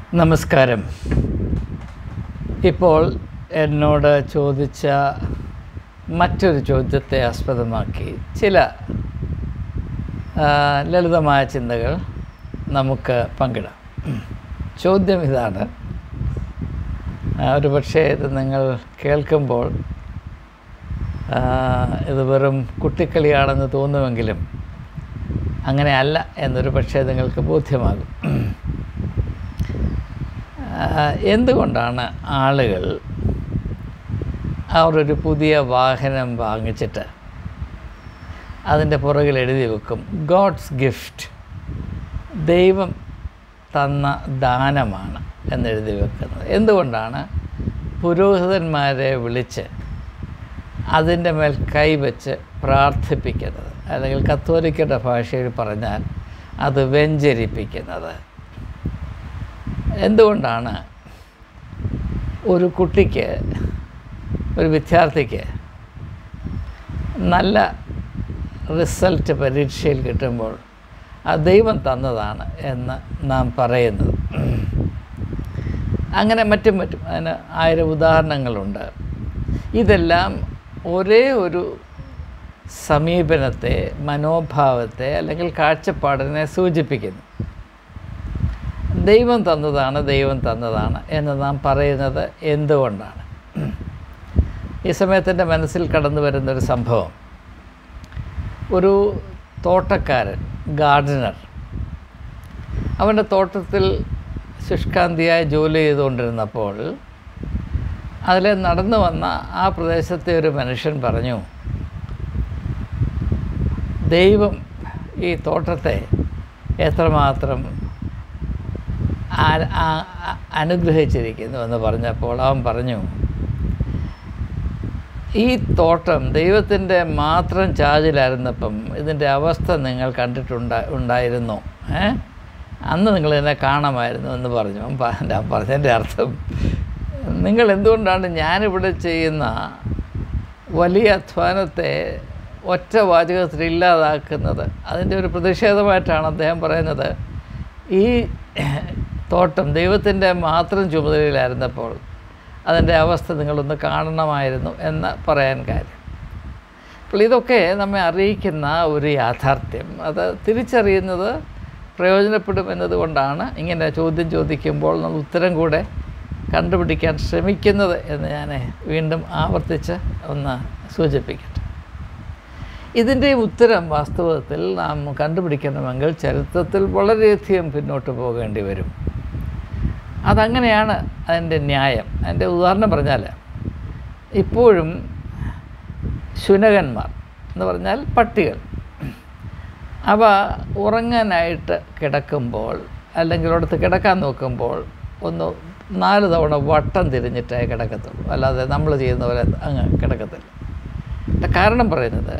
നമസ്കാരം ഇപ്പോൾ എന്നോട് ചോദിച്ച മറ്റൊരു ചോദ്യത്തെ ആസ്പദമാക്കി ചില ആ, ലളിതമായ ചിന്തകൾ നമുക്ക് പങ്കിടാം ചോദ്യം ഇതാണ് ആ, ഒരു പക്ഷേ ഇത് നിങ്ങൾ കേൾക്കുമ്പോൾ ആ, ഇത് വെറും കുട്ടിക്കളിയാണെന്ന് തോന്നുമെങ്കിലും അങ്ങനെ അല്ല എന്നൊരു പക്ഷേ നിങ്ങൾക്ക് ബോധ്യമാകും ആ, എന്തുകൊണ്ടാണ് ആളുകൾ അവർ ഒരു പുതിയ വാഹനം വാങ്ങിച്ചിട്ട് അതിൻ്റെ പുറകിൽ എഴുതി വെക്കും ഗോഡ്സ് ഗിഫ്റ്റ് ദൈവം തന്ന ദാനമാണ് എന്നെഴുതി വെക്കുന്നത് എന്തുകൊണ്ടാണ് പുരോഹിതന്മാരെ വിളിച്ച് അതിൻ്റെ മേൽ കൈവച്ച് പ്രാർത്ഥിപ്പിക്കുന്നത് അല്ലെങ്കിൽ കത്തോലിക്കയുടെ ഭാഷയിൽ പറഞ്ഞാൽ അത് വെഞ്ചരിപ്പിക്കുന്നത് എന്തുകൊണ്ടാണ് ഒരു കുട്ടിക്ക് ഒരു വിദ്യാർത്ഥിക്ക് നല്ല റിസൾട്ട് പരീക്ഷയിൽ കിട്ടുമ്പോൾ ആ ദൈവം തന്നതാണ് എന്ന് നാം പറയുന്നത് അങ്ങനെ മറ്റും മറ്റും അതിന് ആയിരം ഉദാഹരണങ്ങളുണ്ട് ഇതെല്ലാം ഒരേ ഒരു സമീപനത്തെ മനോഭാവത്തെ അല്ലെങ്കിൽ കാഴ്ചപ്പാടിനെ സൂചിപ്പിക്കുന്നു ദൈവം തന്നതാണ് ദൈവം തന്നതാണ് എന്ന് നാം പറയുന്നത് എന്തുകൊണ്ടാണ് ഈ സമയത്ത് എൻ്റെ മനസ്സിൽ കടന്നു വരുന്നൊരു സംഭവം ഒരു തോട്ടക്കാരൻ ഗാർഡനർ അവൻ്റെ തോട്ടത്തിൽ ശുഷ്കാന്തിയായി ജോലി ചെയ്തുകൊണ്ടിരുന്നപ്പോൾ അതിൽ നടന്നു വന്ന ആ പ്രദേശത്തെ ഒരു മനുഷ്യൻ പറഞ്ഞു ദൈവം ഈ തോട്ടത്തെ എത്രമാത്രം ആ- ആ- ആ- അനുഗ്രഹിച്ചിരിക്കുന്നു എന്ന് പറഞ്ഞപ്പോൾ അവൻ പറഞ്ഞു ഈ തോട്ടം ദൈവത്തിൻ്റെ മാത്രം ചാർജിലായിരുന്നപ്പം ഇതിൻ്റെ അവസ്ഥ നിങ്ങൾ കണ്ടിട്ടുണ്ട ഉണ്ടായിരുന്നു ഏ അന്ന് നിങ്ങൾ എന്നെ കാണാമായിരുന്നു എന്ന് പറഞ്ഞു അവൻ പ- ഞാൻ പറഞ്ഞതിൻ്റെ അർത്ഥം നിങ്ങൾ എന്തുകൊണ്ടാണ് ഞാനിവിടെ ചെയ്യുന്ന വലിയ അധ്വാനത്തെ ഒറ്റ വാചകത്തിൽ ഇല്ലാതാക്കുന്നത് അതിൻ്റെ ഒരു പ്രതിഷേധമായിട്ടാണ് അദ്ദേഹം പറയുന്നത് ഈ തോട്ടം ദൈവത്തിൻ്റെ മാത്രം ചുമതലയിലായിരുന്നപ്പോൾ അതിൻ്റെ അവസ്ഥ നിങ്ങളൊന്ന് കാണണമായിരുന്നു എന്ന് പറയാൻ കാര്യം അപ്പോൾ ഇതൊക്കെ നമ്മെ അറിയിക്കുന്ന ഒരു യാഥാർത്ഥ്യം അത് തിരിച്ചറിയുന്നത് പ്രയോജനപ്പെടും എന്നതുകൊണ്ടാണ് ഇങ്ങനെ ചോദ്യം ചോദിക്കുമ്പോൾ നമ്മൾ ഉത്തരം കൂടെ കണ്ടുപിടിക്കാൻ ശ്രമിക്കുന്നത് എന്ന് ഞാൻ വീണ്ടും ആവർത്തിച്ച് ഒന്ന് സൂചിപ്പിക്കട്ടെ ഇതിൻ്റെ ഉത്തരം വാസ്തവത്തിൽ നാം കണ്ടുപിടിക്കണമെങ്കിൽ ചരിത്രത്തിൽ വളരെയധികം പിന്നോട്ട് പോകേണ്ടി വരും അതങ്ങനെയാണ് അതിൻ്റെ ന്യായം അതിൻ്റെ ഉദാഹരണം പറഞ്ഞാൽ ഇപ്പോഴും ശുനകന്മാർ എന്ന് പറഞ്ഞാൽ പട്ടികൾ അവ ഉറങ്ങാനായിട്ട് കിടക്കുമ്പോൾ അല്ലെങ്കിൽ അവിടുത്തെ കിടക്കാൻ നോക്കുമ്പോൾ ഒന്ന് നാല് തവണ വട്ടം തിരിഞ്ഞിട്ടേ കിടക്കത്തുള്ളൂ അല്ലാതെ നമ്മൾ ചെയ്യുന്ന പോലെ അങ്ങ് കിടക്കത്തില്ല അതിൻ്റെ കാരണം പറയുന്നത്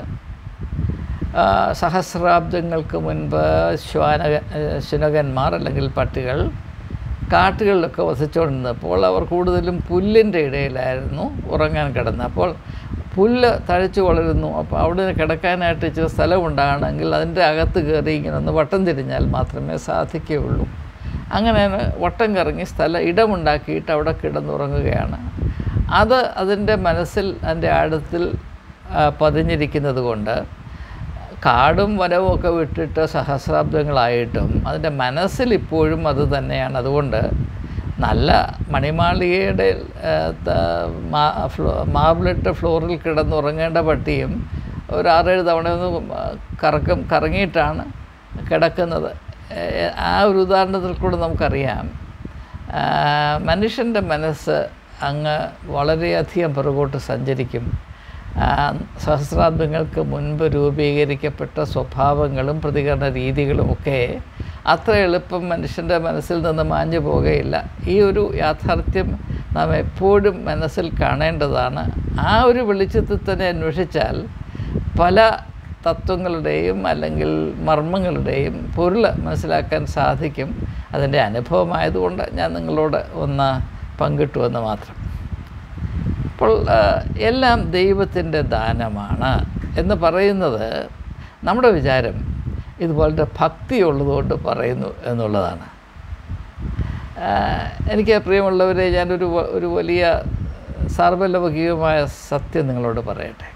ആ, സഹസ്രാബ്ദങ്ങൾക്ക് മുൻപ് ശ്വാന ശുനകന്മാർ അല്ലെങ്കിൽ പട്ടികൾ കാട്ടുകളിലൊക്കെ വസിച്ചുകൊണ്ടിരുന്നപ്പോൾ അവർ കൂടുതലും പുല്ലിൻ്റെ ഇടയിലായിരുന്നു ഉറങ്ങാൻ കിടന്നത് അപ്പോൾ പുല്ല് തഴച്ചു വളരുന്നു അപ്പോൾ അവിടെ കിടക്കാനായിട്ട് ഇച്ചിരി സ്ഥലം ഉണ്ടാകണമെങ്കിൽ അതിൻ്റെ അകത്ത് കയറി ഇങ്ങനെ ഒന്ന് വട്ടം തിരിഞ്ഞാൽ മാത്രമേ സാധിക്കുകയുള്ളൂ അങ്ങനെ വട്ടം കറങ്ങി സ്ഥലം ഇടമുണ്ടാക്കിയിട്ട് അവിടെ കിടന്നുറങ്ങുകയാണ് അത് അതിൻ്റെ മനസ്സിൽ അതിൻ്റെ ആഴത്തിൽ ആ, പതിഞ്ഞിരിക്കുന്നത് കൊണ്ട് കാടും വനവും ഒക്കെ വിട്ടിട്ട് സഹസ്രാബ്ദങ്ങളായിട്ടും അതിൻ്റെ മനസ്സിൽ ഇപ്പോഴും അത് തന്നെയാണ് അതുകൊണ്ട് നല്ല മണിമാളികയുടെ ആ, ത- മാ- ഫ്ലോ മാർബിളിട്ട് ഫ്ലോറിൽ കിടന്നുറങ്ങേണ്ട പട്ടിയും ഒരു ആറേഴ് തവണ ഒന്ന് കറക്കം കറങ്ങിയിട്ടാണ് കിടക്കുന്നത് ഏ, ആ ഒരു ഉദാഹരണത്തിൽ കൂടെ നമുക്കറിയാം ആ, മനുഷ്യൻ്റെ മനസ്സ് അങ്ങ് വളരെയധികം പുറകോട്ട് സഞ്ചരിക്കും ആ, സഹസ്രാബ്ദങ്ങൾക്ക് മുൻപ് രൂപീകരിക്കപ്പെട്ട സ്വഭാവങ്ങളും പ്രതികരണ രീതികളും ഒക്കെ അത്ര എളുപ്പം മനുഷ്യൻ്റെ മനസ്സിൽ നിന്ന് മാഞ്ഞു പോകുകയില്ല ഈ ഒരു യാഥാർത്ഥ്യം നാം എപ്പോഴും മനസ്സിൽ കാണേണ്ടതാണ് ആ ഒരു വെളിച്ചത്തിൽ തന്നെ അന്വേഷിച്ചാൽ പല തത്വങ്ങളുടെയും അല്ലെങ്കിൽ മർമ്മങ്ങളുടെയും പൊരുൾ മനസ്സിലാക്കാൻ സാധിക്കും അതിൻ്റെ അനുഭവമായതുകൊണ്ട് ഞാൻ നിങ്ങളോട് ഒന്ന് പങ്കിട്ടു എന്ന് മാത്രം അപ്പോൾ ആ, എല്ലാം ദൈവത്തിൻ്റെ ദാനമാണ് എന്ന് പറയുന്നത് നമ്മുടെ വിചാരം ഇതുപോലത്തെ ഭക്തിയുള്ളതുകൊണ്ട് പറയുന്നു എന്നുള്ളതാണ് ആ, എനിക്ക് പ്രിയമുള്ളവരെ ഞാനൊരു വ- ഒരു വലിയ സാർവലൗകികമായ സത്യം നിങ്ങളോട് പറയട്ടെ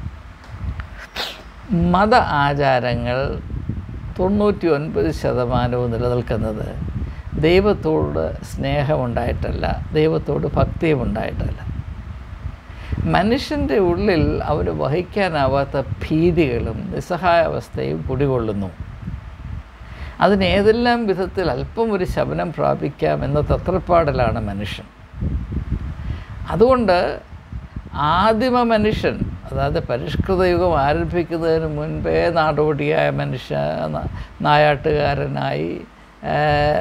മത ആചാരങ്ങൾ തൊണ്ണൂറ്റി ഒൻപത് ശതമാനവും നിലനിൽക്കുന്നത് ദൈവത്തോട് സ്നേഹമുണ്ടായിട്ടല്ല ദൈവത്തോട് ഭക്തിയും ഉണ്ടായിട്ടല്ല മനുഷ്യൻ്റെ ഉള്ളിൽ അവന് വഹിക്കാനാവാത്ത ഭീതികളും നിസ്സഹായാവസ്ഥയും കുടികൊള്ളുന്നു അതിന് ഏതെല്ലാം വിധത്തിൽ അല്പം ഒരു ശമനം പ്രാപിക്കാം എന്ന തത്രപ്പാടിലാണ് മനുഷ്യൻ അതുകൊണ്ട് ആദിമ മനുഷ്യൻ അതായത് പരിഷ്കൃത യുഗം ആരംഭിക്കുന്നതിന് മുൻപേ നാടോടിയായ മനുഷ്യ ന- നായാട്ടുകാരനായി ആ,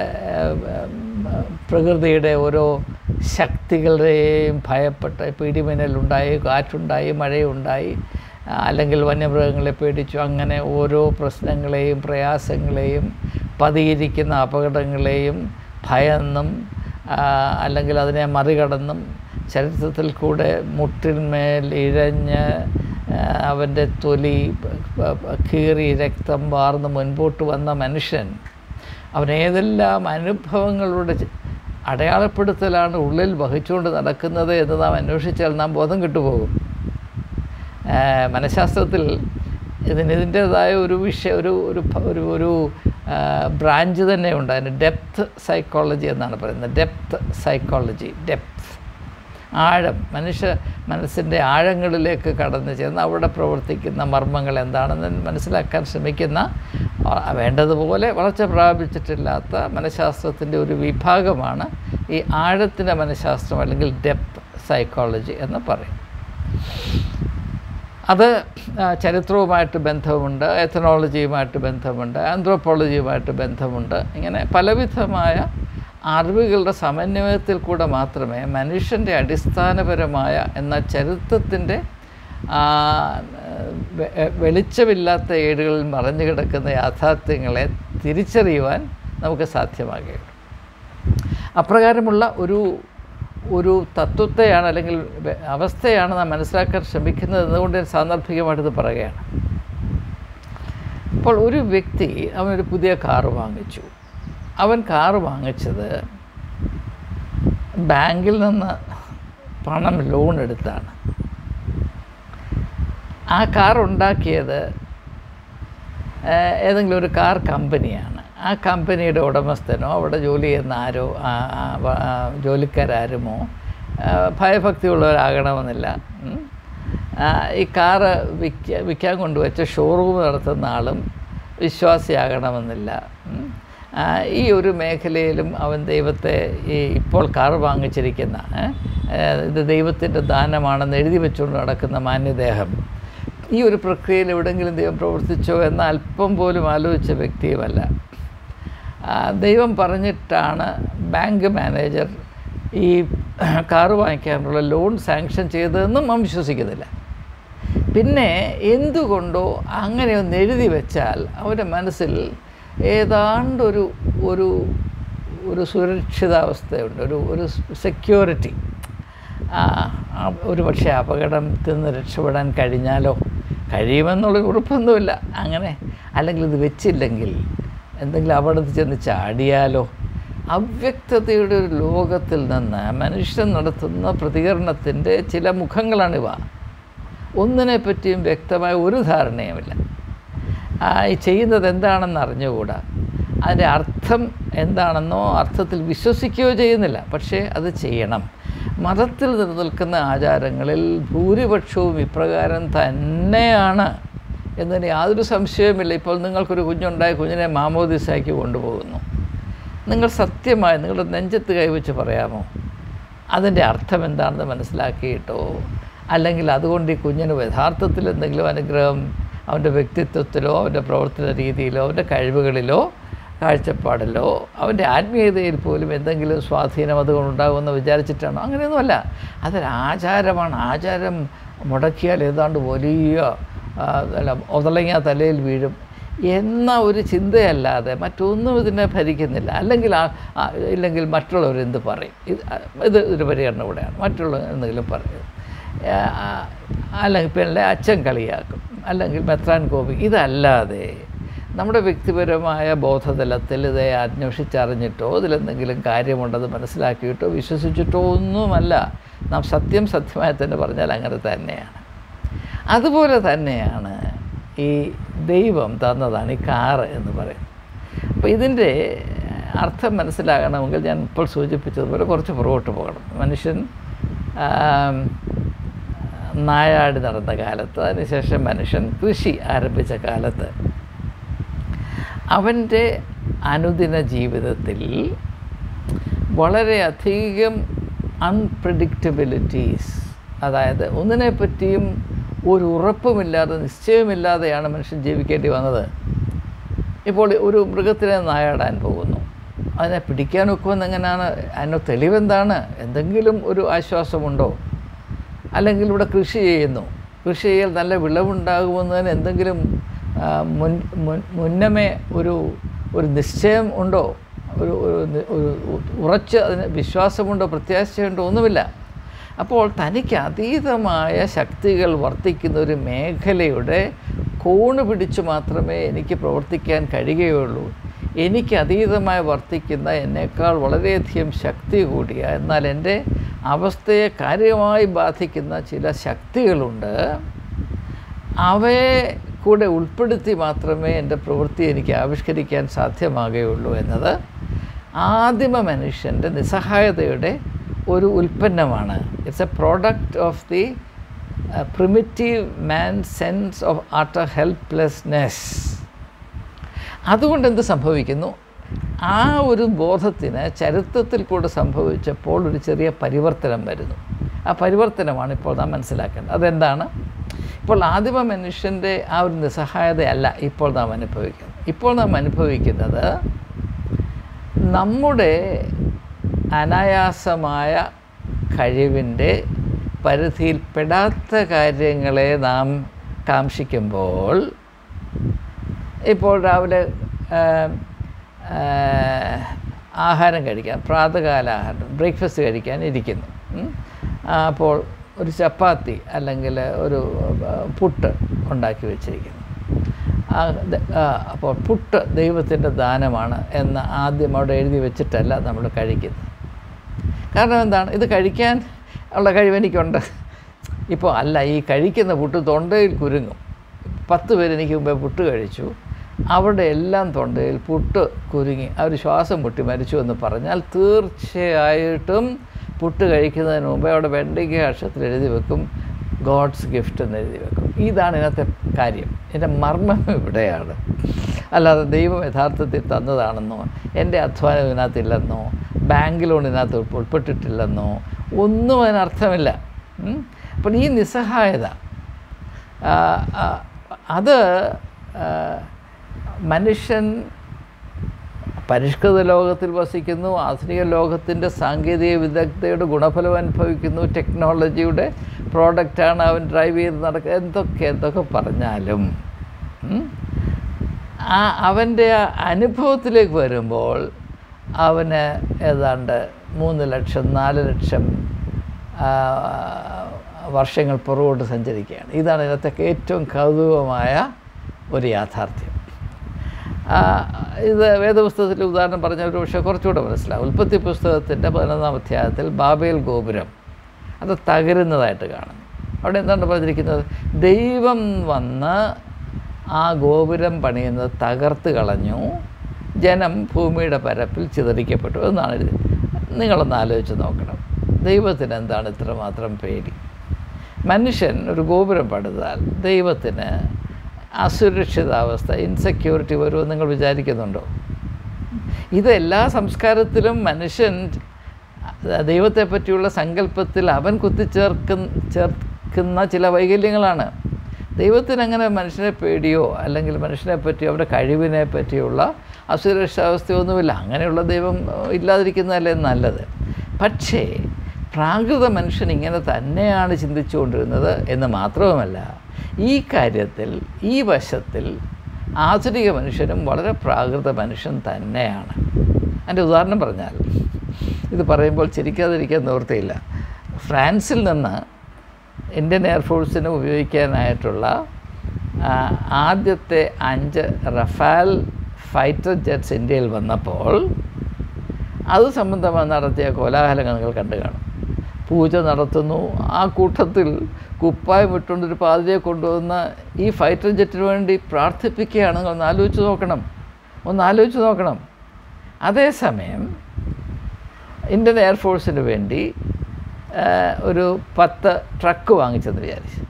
പ്രകൃതിയുടെ ഓരോ ശക്തികളുടെയും ഭയപ്പെട്ട് ഇപ്പോൾ ഇടിമിന്നലുണ്ടായി കാറ്റുണ്ടായി മഴയുണ്ടായി ആ, അല്ലെങ്കിൽ വന്യമൃഗങ്ങളെ പേടിച്ചു അങ്ങനെ ഓരോ പ്രശ്നങ്ങളെയും പ്രയാസങ്ങളെയും പതിയിരിക്കുന്ന അപകടങ്ങളെയും ഭയന്നും ആ, അല്ലെങ്കിൽ അതിനെ മറികടന്നും ചരിത്രത്തിൽ കൂടെ മുട്ടിന്മേൽ ഇഴഞ്ഞ് ആ, അവൻ്റെ തൊലി പ- പ- പ- കീറി രക്തം വാർന്ന് മുൻപോട്ട് വന്ന മനുഷ്യൻ അവൻ ഏതെല്ലാം അനുഭവങ്ങളുടെ ച- അടയാളപ്പെടുത്തലാണ് ഉള്ളിൽ വഹിച്ചുകൊണ്ട് നടക്കുന്നത് എന്ന് നാം അന്വേഷിച്ചാൽ നാം ബോധം കിട്ടുപോകും ആ, മനഃശാസ്ത്രത്തിൽ ഇതിന് ഇതിൻ്റേതായ ഒരു വിഷയ ഒരു ഒരു ഭ- ഒരു ഒരു ബ്രാഞ്ച് തന്നെ ഉണ്ട് അതിന് ഡെപ്ത് സൈക്കോളജി എന്നാണ് പറയുന്നത് ഡെപ്ത് സൈക്കോളജി ഡെപ്ത് ആഴം മനുഷ്യ മനസ്സിൻ്റെ ആഴങ്ങളിലേക്ക് കടന്നു ചെന്ന് അവിടെ പ്രവർത്തിക്കുന്ന മർമ്മങ്ങൾ എന്താണെന്ന് മനസ്സിലാക്കാൻ ശ്രമിക്കുന്ന ആ, വേണ്ടതുപോലെ വളർച്ച പ്രാപിച്ചിട്ടില്ലാത്ത മനഃശാസ്ത്രത്തിൻ്റെ ഒരു വിഭാഗമാണ് ഈ ആഴത്തിൻ്റെ മനഃശാസ്ത്രം അല്ലെങ്കിൽ ഡെപ്ത് സൈക്കോളജി എന്ന് പറയും അത് ആ, ചരിത്രവുമായിട്ട് ബന്ധമുണ്ട് എത്തനോളജിയുമായിട്ട് ബന്ധമുണ്ട് ആന്ത്രോപോളജിയുമായിട്ട് ബന്ധമുണ്ട് ഇങ്ങനെ പലവിധമായ അറിവുകളുടെ സമന്വയത്തിൽ കൂടെ മാത്രമേ മനുഷ്യൻ്റെ അടിസ്ഥാനപരമായ എന്ന ചരിത്രത്തിൻ്റെ ആ, വെ- വെളിച്ചമില്ലാത്ത ഏടുകളിൽ മറഞ്ഞു കിടക്കുന്ന യാഥാർത്ഥ്യങ്ങളെ തിരിച്ചറിയുവാൻ നമുക്ക് സാധ്യമാകുകയുള്ളൂ അപ്രകാരമുള്ള ഒരു ഒരു തത്വത്തെയാണ് അല്ലെങ്കിൽ വെ- അവസ്ഥയാണ് നാം മനസ്സിലാക്കാൻ ശ്രമിക്കുന്നത് എന്നുകൊണ്ട് ഞാൻ സാന്ദർഭികമായിട്ടിത് പറയുകയാണ് അപ്പോൾ ഒരു വ്യക്തി അവനൊരു പുതിയ കാറ് വാങ്ങിച്ചു അവൻ കാറ് വാങ്ങിച്ചത് ബാങ്കിൽ നിന്ന് പണം ലോൺ എടുത്താണ് ആ കാർ ഉണ്ടാക്കിയത് ഏഹ്, ഏതെങ്കിലും ഒരു കാർ കമ്പനിയാണ് ആ കമ്പനിയുടെ ഉടമസ്ഥനോ അവിടെ ജോലി ചെയ്യുന്ന ആരോ ആ- ആ വ- ആ ജോലിക്കാരാരുമോ ആ, ഭയഭക്തിയുള്ളവരാകണമെന്നില്ല ഉം. ആ, ഈ കാറ് വിൽക്ക വിൽക്കാൻ കൊണ്ടുവച്ച ഷോറൂം നടത്തുന്ന ആളും വിശ്വാസിയാകണമെന്നില്ല ഉം. ആ, ഈ ഒരു മേഖലയിലും അവൻ ദൈവത്തെ ഈ ഇപ്പോൾ കാർ വാങ്ങിച്ചിരിക്കുന്ന ഏ, ഏഹ്, ഇത് ദൈവത്തിൻ്റെ ദാനമാണെന്ന് എഴുതി വെച്ചുകൊണ്ട് നടക്കുന്ന മാന്യദേഹം ഈ ഒരു പ്രക്രിയയിൽ എവിടെയെങ്കിലും ദൈവം പ്രവർത്തിച്ചോ എന്ന അല്പം പോലും ആലോചിച്ച വ്യക്തിയുമല്ല ആ, ദൈവം പറഞ്ഞിട്ടാണ് ബാങ്ക് മാനേജർ ഈ കാറ് വാങ്ങിക്കാനുള്ള ലോൺ സാങ്ഷൻ ചെയ്തതെന്നും അവൻ വിശ്വസിക്കുന്നില്ല പിന്നെ എന്തുകൊണ്ടോ അങ്ങനെ ഒന്ന് എഴുതി വെച്ചാൽ അവൻ്റെ മനസ്സിൽ ഏതാണ്ടൊരു ഒരു ഒരു സുരക്ഷിതാവസ്ഥയുണ്ട് ഒരു ഒരു സെക്യൂരിറ്റി ഒരു പക്ഷേ അപകടത്തിൽ നിന്ന് രക്ഷപ്പെടാൻ കഴിഞ്ഞാലോ കഴിയുമെന്നുള്ള ഉറപ്പൊന്നുമില്ല അങ്ങനെ അല്ലെങ്കിൽ ഇത് വെച്ചില്ലെങ്കിൽ എന്തെങ്കിലും അപകടത്തിൽ ചെന്ന് ചാടിയാലോ അവ്യക്തതയുടെ ഒരു ലോകത്തിൽ നിന്ന് മനുഷ്യൻ നടത്തുന്ന പ്രതികരണത്തിൻ്റെ ചില മുഖങ്ങളാണിവ ഒന്നിനെ പറ്റിയും വ്യക്തമായ ഒരു ധാരണയുമില്ല ആ, ഈ ചെയ്യുന്നത് എന്താണെന്ന് അറിഞ്ഞുകൂടാ അതിൻ്റെ അർത്ഥം എന്താണെന്നോ അർത്ഥത്തിൽ വിശ്വസിക്കുകയോ ചെയ്യുന്നില്ല പക്ഷേ അത് ചെയ്യണം മതത്തിൽ നിലനിൽക്കുന്ന ആചാരങ്ങളിൽ ഭൂരിപക്ഷവും ഇപ്രകാരം തന്നെയാണ് എന്നതിന് യാതൊരു സംശയവുമില്ല ഇപ്പോൾ നിങ്ങൾക്കൊരു കുഞ്ഞുണ്ടായ കുഞ്ഞിനെ മാമോദിസാക്കി കൊണ്ടുപോകുന്നു നിങ്ങൾ സത്യമായി നിങ്ങളുടെ നെഞ്ചത്ത് കൈവച്ച് പറയാമോ അതിൻ്റെ അർത്ഥം എന്താണെന്ന് മനസ്സിലാക്കിയിട്ടോ അല്ലെങ്കിൽ അതുകൊണ്ട് ഈ കുഞ്ഞിന് യഥാർത്ഥത്തിൽ എന്തെങ്കിലും അനുഗ്രഹം അവൻ്റെ വ്യക്തിത്വത്തിലോ അവൻ്റെ പ്രവർത്തന രീതിയിലോ അവൻ്റെ കഴിവുകളിലോ കാഴ്ചപ്പാടിലോ അവൻ്റെ ആത്മീയതയിൽ പോലും എന്തെങ്കിലും സ്വാധീനം അതുകൊണ്ടുണ്ടാകുമെന്ന് വിചാരിച്ചിട്ടാണോ അങ്ങനെയൊന്നുമല്ല അതൊരു ആചാരമാണ് ആചാരം മുടക്കിയാൽ ഏതാണ്ട് വലിയ ആ, അല്ല ഒതളങ്ങ തലയിൽ വീഴും എന്ന ഒരു ചിന്തയല്ലാതെ മറ്റൊന്നും ഇതിനെ ഭരിക്കുന്നില്ല അല്ലെങ്കിൽ ആ ആ, ഇല്ലെങ്കിൽ മറ്റുള്ളവർ എന്ത് പറയും ഇത് ആ, ഇത് ഒരു പരിഗണന കൂടെയാണ് മറ്റുള്ളവർ എന്തെങ്കിലും പറയും ആ, അല്ലെങ്കിൽ പിന്നെ അച്ഛൻ കളിയാക്കും അല്ലെങ്കിൽ മെത്രാൻ കോപി ഇതല്ലാതെ നമ്മുടെ വ്യക്തിപരമായ ബോധതലത്തിൽ ഇത് അന്വേഷിച്ചറിഞ്ഞിട്ടോ ഇതിലെന്തെങ്കിലും കാര്യമുണ്ടെന്ന് മനസ്സിലാക്കിയിട്ടോ വിശ്വസിച്ചിട്ടോ ഒന്നുമല്ല നാം സത്യം സത്യമായി തന്നെ പറഞ്ഞാൽ അങ്ങനെ തന്നെയാണ് അതുപോലെ തന്നെയാണ് ഈ ദൈവം തന്നതാണ് ഈ കാറ് എന്ന് പറയുന്നത് അപ്പോൾ ഇതിൻ്റെ അർത്ഥം മനസ്സിലാകണമെങ്കിൽ ഞാൻ ഇപ്പോൾ സൂചിപ്പിച്ചതുപോലെ കുറച്ച് പുറകോട്ട് പോകണം മനുഷ്യൻ ആം, നായാടി നടന്ന കാലത്ത് അതിനുശേഷം മനുഷ്യൻ കൃഷി ആരംഭിച്ച കാലത്ത് അവൻ്റെ അനുദിന ജീവിതത്തിൽ വളരെയധികം അൺപ്രഡിക്റ്റബിലിറ്റീസ് അതായത് ഒന്നിനെപ്പറ്റിയും ഒരു ഉറപ്പുമില്ലാതെ നിശ്ചയമില്ലാതെയാണ് മനുഷ്യൻ ജീവിക്കേണ്ടി വന്നത് ഇപ്പോൾ ഒരു മൃഗത്തിനെ നായാടാൻ പോകുന്നു അതിനെ പിടിക്കാൻ ഒക്കുമെന്ന് എങ്ങനെയാണ് അതിൻ്റെ തെളിവെന്താണ് എന്തെങ്കിലും ഒരു ആശ്വാസമുണ്ടോ അല്ലെങ്കിൽ ഇവിടെ കൃഷി ചെയ്യുന്നു കൃഷി ചെയ്താൽ നല്ല വിളവുണ്ടാകുമെന്നതിന് എന്തെങ്കിലും ആ, മുൻ മുൻ മുന്നമേ ഒരു ഒരു നിശ്ചയം ഉണ്ടോ ഒരു ഒരു നി- ഒരു ഉറച്ച് അതിന് വിശ്വാസമുണ്ടോ പ്രത്യാശയുണ്ടോ ഒന്നുമില്ല അപ്പോൾ തനിക്ക് അതീതമായ ശക്തികൾ വർത്തിക്കുന്ന ഒരു മേഖലയുടെ കോണ് പിടിച്ച് മാത്രമേ എനിക്ക് പ്രവർത്തിക്കാൻ കഴിയുകയുള്ളൂ എനിക്ക് അതീതമായി വർത്തിക്കുന്ന എന്നേക്കാൾ വളരെയധികം ശക്തി കൂടിയ എന്നാൽ എൻ്റെ അവസ്ഥയെ കാര്യമായി ബാധിക്കുന്ന ചില ശക്തികളുണ്ട് അവയെ കൂടെ ഉൾപ്പെടുത്തി മാത്രമേ എൻ്റെ പ്രവൃത്തി എനിക്ക് ആവിഷ്കരിക്കാൻ സാധ്യമാകുകയുള്ളൂ എന്നത് ആദിമ മനുഷ്യൻ്റെ നിസ്സഹായതയുടെ ഒരു ഉൽപ്പന്നമാണ് it's a product of the primitive man sense of utter helplessness അതുകൊണ്ട് എന്ത് സംഭവിക്കുന്നു ആ ഒരു ബോധത്തിന് ചരിത്രത്തിൽ കൂടെ സംഭവിച്ചപ്പോൾ ഒരു ചെറിയ പരിവർത്തനം വരുന്നു ആ പരിവർത്തനമാണ് ഇപ്പോൾ നാം മനസ്സിലാക്കേണ്ടത് അതെന്താണ് ഇപ്പോൾ ആദിമ മനുഷ്യൻ്റെ ആ ഒരു നിസ്സഹായതയല്ല ഇപ്പോൾ നാം അനുഭവിക്കുന്നത് ഇപ്പോൾ നാം അനുഭവിക്കുന്നത് നമ്മുടെ അനായാസമായ കഴിവിൻ്റെ പരിധിയിൽപ്പെടാത്ത കാര്യങ്ങളെ നാം കാംക്ഷിക്കുമ്പോൾ ഇപ്പോൾ രാവിലെ ആ, ആ, ആഹാരം കഴിക്കാൻ പ്രാതകാല ആഹാരം ബ്രേക്ക്ഫാസ്റ്റ് കഴിക്കാൻ ഇരിക്കുന്നു ഉം. ആ, അപ്പോൾ ഒരു ചപ്പാത്തി അല്ലെങ്കിൽ ഒരു ആ, പുട്ട് ഉണ്ടാക്കി വെച്ചിരിക്കുന്നു ആ, ദ- ആ, അപ്പോൾ പുട്ട് ദൈവത്തിൻ്റെ ദാനമാണ് എന്ന് ആദ്യം അവിടെ എഴുതി വെച്ചിട്ടല്ല നമ്മൾ കഴിക്കുന്നത് കാരണം എന്താണ് ഇത് കഴിക്കാൻ ഉള്ള കഴിവ് എനിക്കുണ്ട് ഇപ്പോൾ അല്ല ഈ കഴിക്കുന്ന പുട്ട് തൊണ്ടയിൽ കുരുങ്ങും പത്ത് പേര് എനിക്ക് മുമ്പേ പുട്ട് കഴിച്ചു അവരുടെ എല്ലാം തൊണ്ടയിൽ പുട്ട് കുരുങ്ങി അവർ ശ്വാസം മുട്ടി മരിച്ചു എന്ന് പറഞ്ഞാൽ തീർച്ചയായിട്ടും പുട്ട് കഴിക്കുന്നതിന് മുമ്പേ അവിടെ വെണ്ടയ്ക്ക അക്ഷരത്തിൽ എഴുതി വെക്കും ഗോഡ്സ് ഗിഫ്റ്റ് എന്ന് എഴുതി വെക്കും ഇതാണ് ഇതിനകത്തെ കാര്യം എൻ്റെ മർമ്മം ഇവിടെയാണ് അല്ലാതെ ദൈവം യഥാർത്ഥത്തിൽ തന്നതാണെന്നോ എൻ്റെ അധ്വാനം ഇതിനകത്തില്ലെന്നോ ബാങ്ക് ലോൺ ഇതിനകത്ത് ഉൾപ്പെ- ഉൾപ്പെട്ടിട്ടില്ലെന്നോ ഒന്നും അതിനർത്ഥമില്ല ഉം. അപ്പോൾ ഈ നിസ്സഹായത ആ, ആ, അത് ആ, മനുഷ്യൻ പരിഷ്കൃത ലോകത്തിൽ വസിക്കുന്നു ആധുനിക ലോകത്തിൻ്റെ സാങ്കേതിക വിദഗ്ധയുടെ ഗുണഫലം അനുഭവിക്കുന്നു ടെക്നോളജിയുടെ പ്രോഡക്റ്റാണ് അവൻ ഡ്രൈവ് ചെയ്ത് നടക്കുക എന്തൊക്കെ എന്തൊക്കെ പറഞ്ഞാലും ഉം, ആ അവൻ്റെ ആ അനുഭവത്തിലേക്ക് വരുമ്പോൾ അവന് ഏതാണ്ട് മൂന്ന് ലക്ഷം നാല് ലക്ഷം ആ, വർഷങ്ങൾ പുറകോട്ട് സഞ്ചരിക്കുകയാണ് ഇതാണ് ഇതിനകത്തൊക്കെ ഏറ്റവും കൗതുകമായ ഒരു യാഥാർത്ഥ്യം ആ, ഇത് വേദപുസ്തകത്തിൽ ഉദാഹരണം പറഞ്ഞ ഒരു പക്ഷേ കുറച്ചുകൂടെ മനസ്സിലാവും ഉൽപ്പത്തി പുസ്തകത്തിൻ്റെ പതിനൊന്നാം അധ്യായത്തിൽ ബാബേൽ ഗോപുരം അത് തകരുന്നതായിട്ട് കാണുന്നു അവിടെ എന്താണ് പറഞ്ഞിരിക്കുന്നത് ദൈവം വന്ന് ആ ഗോപുരം പണിയുന്നത് തകർത്ത് കളഞ്ഞു ജനം ഭൂമിയുടെ പരപ്പിൽ ചിതറിക്കപ്പെട്ടു എന്നാണ് എഴുതി നിങ്ങളൊന്ന് ആലോചിച്ച് നോക്കണം ദൈവത്തിന് എന്താണ് ഇത്രമാത്രം പേടി മനുഷ്യൻ ഒരു ഗോപുരം പണിതാൽ ദൈവത്തിന് അസുരക്ഷിതാവസ്ഥ ഇൻസെക്യൂരിറ്റി വരുമെന്ന് നിങ്ങൾ വിചാരിക്കുന്നുണ്ടോ ഇത് എല്ലാ സംസ്കാരത്തിലും മനുഷ്യൻ ദൈവത്തെ പറ്റിയുള്ള സങ്കല്പത്തിൽ അവൻ കുത്തിച്ചേർക്കുന്ന ചേർക്കുന്ന ചില വൈകല്യങ്ങളാണ് ദൈവത്തിന് അങ്ങനെ മനുഷ്യനെ പേടിയോ അല്ലെങ്കിൽ മനുഷ്യനെ പറ്റിയോ അവൻ്റെ കഴിവിനെ പറ്റിയുള്ള അസുരക്ഷാവസ്ഥയൊന്നുമില്ല അങ്ങനെയുള്ള ദൈവം ഏഹ്, ഇല്ലാതിരിക്കുന്നതല്ലേ നല്ലത് പക്ഷേ പ്രാകൃത മനുഷ്യൻ ഇങ്ങനെ തന്നെയാണ് ചിന്തിച്ചുകൊണ്ടിരുന്നത് എന്ന് മാത്രവുമല്ല ഈ കാര്യത്തിൽ ഈ വശത്തിൽ ആധുനിക മനുഷ്യനും വളരെ പ്രാകൃത മനുഷ്യൻ തന്നെയാണ് അതിൻ്റെ ഉദാഹരണം പറഞ്ഞാൽ ഇത് പറയുമ്പോൾ ചിരിക്കാതിരിക്കാൻ നിവൃത്തിയില്ല ഫ്രാൻസിൽ നിന്ന് ഇന്ത്യൻ എയർഫോഴ്സിന് ഉപയോഗിക്കാനായിട്ടുള്ള ആ, ആദ്യത്തെ അഞ്ച് റഫാൽ ഫൈറ്റർ ജെറ്റ്സ് ഇന്ത്യയിൽ വന്നപ്പോൾ അത് സംബന്ധമായി നടത്തിയ കോലാഹലങ്ങൾ നിങ്ങൾ കണ്ടു കാണും പൂജ നടത്തുന്നു ആ കൂട്ടത്തിൽ കുപ്പായം ഇട്ടുകൊണ്ടൊരു പാതിരിയെ കൊണ്ടുവന്ന് ഈ ഫൈറ്റർ ജെറ്റിന് വേണ്ടി പ്രാർത്ഥിപ്പിക്കുകയാണെങ്കിൽ ഒന്ന് ആലോചിച്ച് നോക്കണം ഒന്ന് ആലോചിച്ച് നോക്കണം അതേസമയം ഇന്ത്യൻ എയർഫോഴ്സിന് വേണ്ടി ആ, ഒരു പത്ത് ട്രക്ക് വാങ്ങിച്ചെന്ന് വിചാരിച്ചു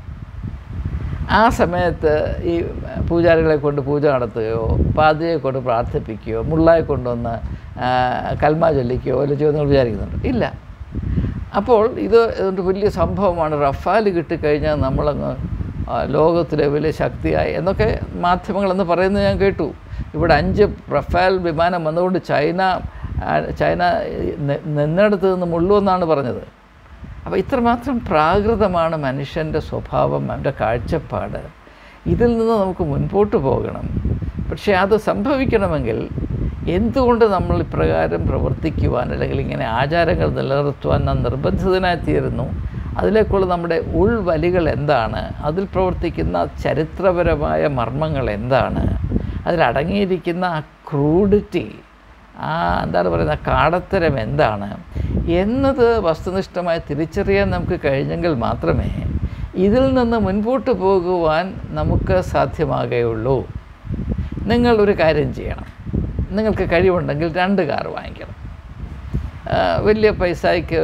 ആ സമയത്ത് ഈ പൂജാരികളെ കൊണ്ട് പൂജ നടത്തുകയോ പാതിയെ കൊണ്ട് പ്രാർത്ഥിപ്പിക്കുകയോ മുള്ളായെ കൊണ്ടുവന്ന് ആ, കൽമ ചൊല്ലിക്കുകയോ വല്ല ചെയ്യുമെന്ന് നിങ്ങൾ വിചാരിക്കുന്നുണ്ട് ഇല്ല അപ്പോൾ ഇത് ഒരു വലിയ സംഭവമാണ് റഫാൽ കിട്ടിക്കഴിഞ്ഞാൽ നമ്മളങ്ങ് ആ, ലോകത്തിലെ വലിയ ശക്തിയായി എന്നൊക്കെ മാധ്യമങ്ങളെന്ന് പറയുന്നത് ഞാൻ കേട്ടു ഇവിടെ അഞ്ച് റഫാൽ വിമാനം വന്നുകൊണ്ട് ചൈന ആ, ചൈന നി- നിന്നിടത്ത് നിന്ന് മുള്ളുവെന്നാണ് പറഞ്ഞത് അപ്പോൾ ഇത്രമാത്രം പ്രാകൃതമാണ് മനുഷ്യൻ്റെ സ്വഭാവം അവൻ്റെ കാഴ്ചപ്പാട് ഇതിൽ നിന്ന് നമുക്ക് മുൻപോട്ട് പോകണം പക്ഷേ അത് സംഭവിക്കണമെങ്കിൽ എന്തുകൊണ്ട് നമ്മൾ ഇപ്രകാരം പ്രവർത്തിക്കുവാൻ അല്ലെങ്കിൽ ഇങ്ങനെ ആചാരങ്ങൾ നിലനിർത്തുവാൻ നാം നിർബന്ധിതനായിത്തീരുന്നു അതിലേക്കുള്ള നമ്മുടെ ഉൾവലികൾ എന്താണ് അതിൽ പ്രവർത്തിക്കുന്ന ചരിത്രപരമായ മർമ്മങ്ങൾ എന്താണ് അതിലടങ്ങിയിരിക്കുന്ന ആ ക്രൂഡിറ്റി ആ എന്താണ് പറയുന്നത് കാടത്തരം എന്താണ് എന്നത് വസ്തുനിഷ്ഠമായി തിരിച്ചറിയാൻ നമുക്ക് കഴിഞ്ഞെങ്കിൽ മാത്രമേ ഇതിൽ നിന്ന് മുൻപോട്ട് പോകുവാൻ നമുക്ക് സാധ്യമാകുകയുള്ളൂ നിങ്ങൾ ഒരു കാര്യം ചെയ്യണം നിങ്ങൾക്ക് കഴിവുണ്ടെങ്കിൽ രണ്ട് കാർ വാങ്ങിക്കണം ആ, വലിയ പൈസയ്ക്ക്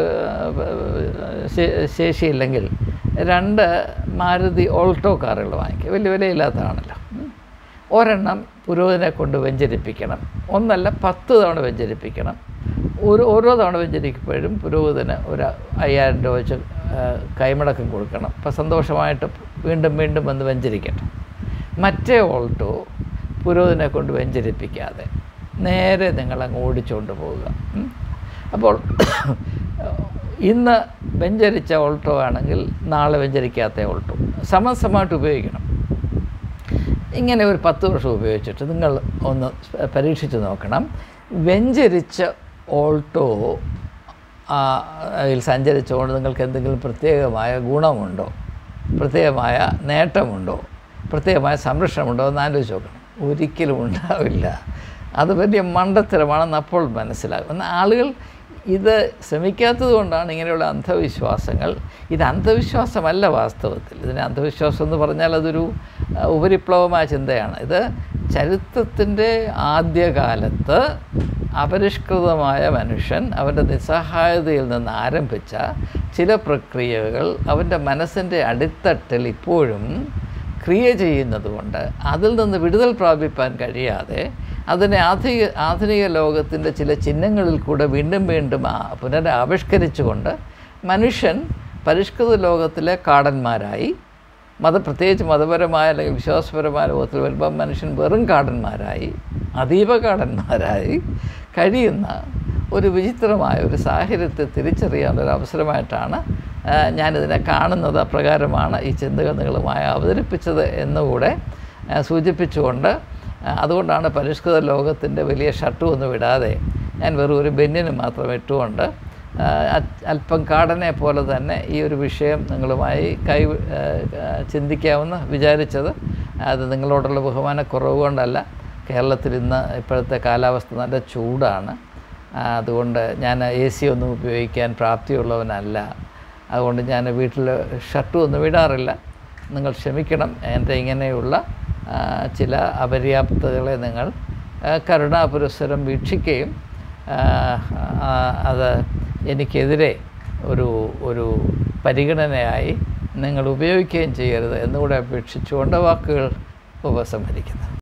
ശേ- ശേഷിയില്ലെങ്കിൽ രണ്ട് മാരുതി ഓൾട്ടോ കാറുകൾ വാങ്ങിക്കുക വലിയ വിലയില്ലാത്തതാണല്ലോ ഉം. ഒരെണ്ണം പുരോഹിതനെ കൊണ്ട് വെഞ്ചരിപ്പിക്കണം ഒന്നല്ല പത്ത് തവണ വെഞ്ചരിപ്പിക്കണം ഒരു ഓരോ തവണ വെഞ്ചരിക്കുമ്പോഴും പുരോഹിതന് ഒരു അയ്യായിരം രൂപ വെച്ച് ആ, കൈമടക്കം കൊടുക്കണം അപ്പോൾ സന്തോഷമായിട്ട് വീണ്ടും വീണ്ടും വന്ന് വെഞ്ചരിക്കട്ടെ മറ്റേ ഓൾട്ടോ പുരോഹിതനെ കൊണ്ട് വെഞ്ചരിപ്പിക്കാതെ നേരെ നിങ്ങളങ്ങ് ഓടിച്ചുകൊണ്ട് പോവുക ഉം. അപ്പോൾ ഇന്ന് വെഞ്ചരിച്ച ഓൾട്ടോ ആണെങ്കിൽ നാളെ വെഞ്ചരിക്കാത്ത ഓൾട്ടോ സമസമായിട്ട് ഉപയോഗിക്കണം ഇങ്ങനെ ഒരു പത്ത് വർഷം ഉപയോഗിച്ചിട്ട് നിങ്ങൾ ഒന്ന് പരീക്ഷിച്ച് നോക്കണം വെഞ്ചരിച്ച ഓൾട്ടോ ആ, അതിൽ സഞ്ചരിച്ചുകൊണ്ട് നിങ്ങൾക്ക് എന്തെങ്കിലും പ്രത്യേകമായ ഗുണമുണ്ടോ പ്രത്യേകമായ നേട്ടമുണ്ടോ പ്രത്യേകമായ സംരക്ഷണമുണ്ടോ എന്ന് ആലോചിച്ച് നോക്കണം ഒരിക്കലും ഉണ്ടാവില്ല അത് വലിയ മണ്ടത്തരമാണെന്ന് അപ്പോൾ മനസ്സിലാകും എന്നാൽ ആളുകൾ ഇത് ശ്രമിക്കാത്തത് കൊണ്ടാണ് ഇങ്ങനെയുള്ള അന്ധവിശ്വാസങ്ങൾ ഇത് അന്ധവിശ്വാസമല്ല വാസ്തവത്തിൽ ഇതിന് അന്ധവിശ്വാസം എന്ന് പറഞ്ഞാൽ അതൊരു ആ, ഉപരിപ്ലവമായ ചിന്തയാണ് ഇത് ചരിത്രത്തിൻ്റെ ആദ്യകാലത്ത് അപരിഷ്കൃതമായ മനുഷ്യൻ അവൻ്റെ നിസ്സഹായതയിൽ നിന്ന് ആരംഭിച്ച ചില പ്രക്രിയകൾ അവൻ്റെ മനസ്സിൻ്റെ അടിത്തട്ടിൽ ഇപ്പോഴും ക്രിയ ചെയ്യുന്നത് കൊണ്ട് അതിൽ നിന്ന് വിടുതൽ പ്രാപിപ്പാൻ കഴിയാതെ അതിനെ ആധുനിക ആധുനിക ലോകത്തിൻ്റെ ചില ചിഹ്നങ്ങളിൽ കൂടെ വീണ്ടും വീണ്ടും ആ- പുനരാവിഷ്കരിച്ചുകൊണ്ട് മനുഷ്യൻ പരിഷ്കൃത ലോകത്തിലെ കാടന്മാരായി മത പ്രത്യേകിച്ച് മതപരമായ അല്ലെങ്കിൽ വിശ്വാസപരമായ ലോകത്തിൽ വരുമ്പോൾ മനുഷ്യൻ വെറും കാടന്മാരായി അതീവ കാടന്മാരായി കഴിയുന്ന ഒരു വിചിത്രമായ ഒരു സാഹചര്യത്തെ തിരിച്ചറിയാനുള്ള ഒരു അവസരമായിട്ടാണ് ആ, ഞാനിതിനെ കാണുന്നത് അപ്രകാരമാണ് ഈ ചിന്തകൾ നിങ്ങളുമായി അവതരിപ്പിച്ചത് എന്നുകൂടെ ആ, സൂചിപ്പിച്ചുകൊണ്ട് ആ, അതുകൊണ്ടാണ് പരിഷ്കൃത ലോകത്തിൻ്റെ വലിയ ഷർട്ടും ഒന്നും വിടാതെ ഞാൻ വെറും ഒരു ബെന്നിന് മാത്രം ഇട്ടുകൊണ്ട് ആ, അ- അല്പം കാടനെ പോലെ തന്നെ ഈ ഒരു വിഷയം നിങ്ങളുമായി കൈ ആ, ആ, ചിന്തിക്കാമെന്ന് വിചാരിച്ചത് അത് നിങ്ങളോടുള്ള ബഹുമാനക്കുറവ് കൊണ്ടല്ല കേരളത്തിൽ ഇന്ന് ഇപ്പോഴത്തെ കാലാവസ്ഥ നല്ല ചൂടാണ് ആ, അതുകൊണ്ട് ഞാൻ എ സി ഒന്നും ഉപയോഗിക്കാൻ പ്രാപ്തിയുള്ളവനല്ല അതുകൊണ്ട് ഞാൻ വീട്ടിൽ ഷർട്ടും ഒന്നും ഇടാറില്ല നിങ്ങൾ ക്ഷമിക്കണം എൻ്റെ ഇങ്ങനെയുള്ള ആ, ചില അപര്യാപ്തതകളെ നിങ്ങൾ ആ, കരുണാപുരസ്സരം വീക്ഷിക്കുകയും ആ, ആ, അത് എനിക്കെതിരെ ഒരു ഒരു പരിഗണനയായി നിങ്ങൾ ഉപയോഗിക്കുകയും ചെയ്യരുത് എന്നുകൂടെ അപേക്ഷിച്ചുകൊണ്ട് വാക്കുകൾ ഉപസംഹരിക്കുന്നു